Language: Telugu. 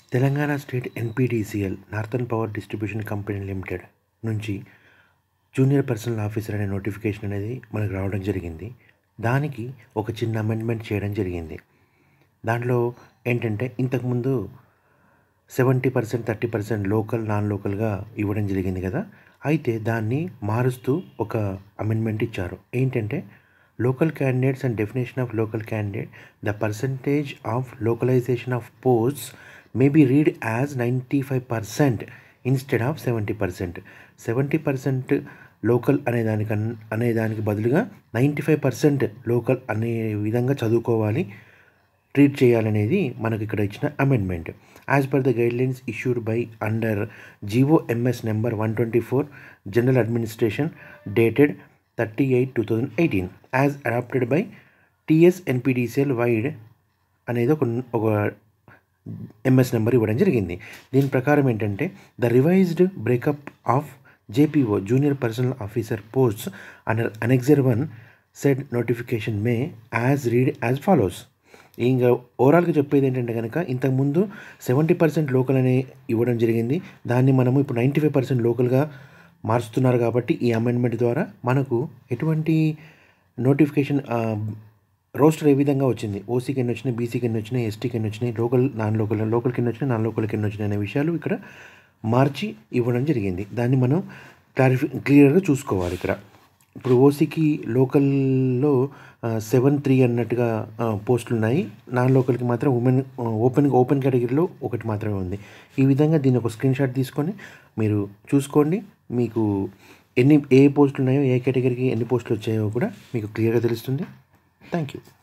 Telangana state N P D C L northern power distribution company limited నుంచి జూనియర్ పర్సనల్ ఆఫీసర్ అనే నోటిఫికేషన్ అనేది మనకు రావడం జరిగింది దానికి ఒక చిన్న అమెండ్మెంట్ చేయడం జరిగింది దాంట్లో ఏంటంటే ఇంతకుముందు seventy percent thirty percent local non లోకల్గా ఇవ్వడం జరిగింది కదా అయితే దాన్ని మారుస్తూ ఒక అమెండ్మెంట్ ఇచ్చారు ఏంటంటే local candidates and definition of local candidate the percentage of localization of posts may be read as ninety five percent instead of seventy percent seventy percent local అనే దానికన్ అనే దానికి బదులుగా నైంటీ ఫైవ్ పర్సెంట్ లోకల్ అనే విధంగా చదువుకోవాలి ట్రీట్ చేయాలనేది మనకి ఇక్కడ ఇచ్చిన amendment as per the guidelines issued by under G O M S number one twenty four general administration dated thirty eight two thousand eighteen as adopted by T S N P D C L vide అనేది ఒక ఒక ఎంఎస్ నెంబర్ ఇవ్వడం జరిగింది దీని ప్రకారం ఏంటంటే the revised breakup of J P O junior personnel officer posts under annexure one said notification may as read as follows ఇంకా ఓవరాల్గా చెప్పేది ఏంటంటే కనుక ఇంతకుముందు సెవెంటీ పర్సెంట్ లోకల్ అనే ఇవ్వడం జరిగింది దాన్ని మనము ఇప్పుడు నైంటీ ఫైవ్ పర్సెంట్ లోకల్గా మారుస్తున్నారు కాబట్టి ఈ అమెండ్మెంట్ ద్వారా మనకు ఎటువంటి నోటిఫికేషన్ రోస్టర్ ఏ విధంగా వచ్చింది ఓసీకి ఎన్ని వచ్చినాయి బీసీకి ఎన్ని వచ్చినాయి ఎస్టీకి ఎన్ని వచ్చినాయి లోకల్ నాన్ లోకల్ లోకల్ కింద వచ్చినాయి నాన్ లోకల్ కింద వచ్చినాయి అనే విషయాలు ఇక్కడ మార్చి ఇవ్వడం జరిగింది దాన్ని మనం క్లారిఫి క్లియర్గా చూసుకోవాలి ఇక్కడ ఇప్పుడు ఓసీకి లోకల్లో సెవెన్ త్రీ అన్నట్టుగా పోస్టులు ఉన్నాయి నాన్ లోకల్కి మాత్రం ఉమెన్ ఓపెన్ ఓపెన్ కేటగిరీలో ఒకటి మాత్రమే ఉంది ఈ విధంగా దీన్ని ఒక స్క్రీన్ షాట్ తీసుకొని మీరు చూసుకోండి మీకు ఎన్ని ఏ పోస్టులు ఉన్నాయో ఏ కేటగిరీకి ఎన్ని పోస్టులు వచ్చాయో కూడా మీకు క్లియర్గా తెలుస్తుంది థ్యాంక్ యూ